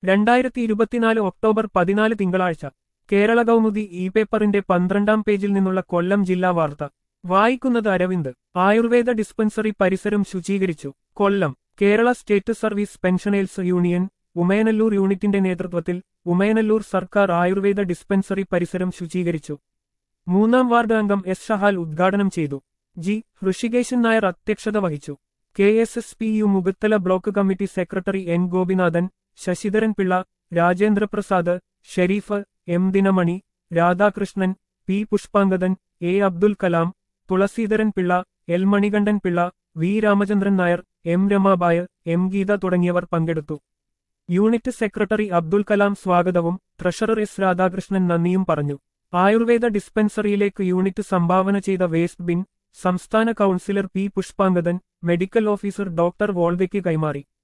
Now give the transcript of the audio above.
രണ്ടായിരത്തി ഇരുപത്തിനാല് ഒക്ടോബർ പതിനാല് തിങ്കളാഴ്ച കേരള കൗമുദി ഇ പേപ്പറിന്റെ പന്ത്രണ്ടാം പേജിൽ നിന്നുള്ള കൊല്ലം ജില്ലാ വാർത്ത വായിക്കുന്നത് അരവിന്ദ് ആയുർവേദ ഡിസ്പെൻസറി പരിസരം ശുചീകരിച്ചു Kollam Kerala state service pensioners union Umayanalloor യൂണിറ്റിന്റെ നേതൃത്വത്തിൽ ഉമയനല്ലൂർ സർക്കാർ ആയുർവേദ ഡിസ്പെൻസറി പരിസരം ശുചീകരിച്ചു മൂന്നാം വാർഡ് അംഗം എസ് ഷഹാൽ ഉദ്ഘാടനം ചെയ്തു ജി ഋഷികേശൻ നായർ അധ്യക്ഷത വഹിച്ചു K S S P U Mukhathala block committee secretary N Gopinathan Sasidharan Pillai Rajendraprasad Sherif M Dinamani Radhakrishnan P Pushpangadan A Abdul Kalam Thulaseedharan Pillai L Manikandan Pillai V Ramachandran Nair M Ramabai M Geetha തുടങ്ങിയവർ പങ്കെടുത്തു യൂണിറ്റ് സെക്രട്ടറി അബ്ദുൽ കലാം സ്വാഗതവും ട്രഷറർ എസ് രാധാകൃഷ്ണൻ നന്ദിയും പറഞ്ഞു ആയുർവേദ ഡിസ്പെൻസറിയിലേക്ക് യൂണിറ്റ് സംഭാവന ചെയ്ത വേസ്റ്റ് ബിൻ സംസ്ഥാന councillor P Pushpangadan medical officer doctor വോൾവയ്ക്ക് കൈമാറി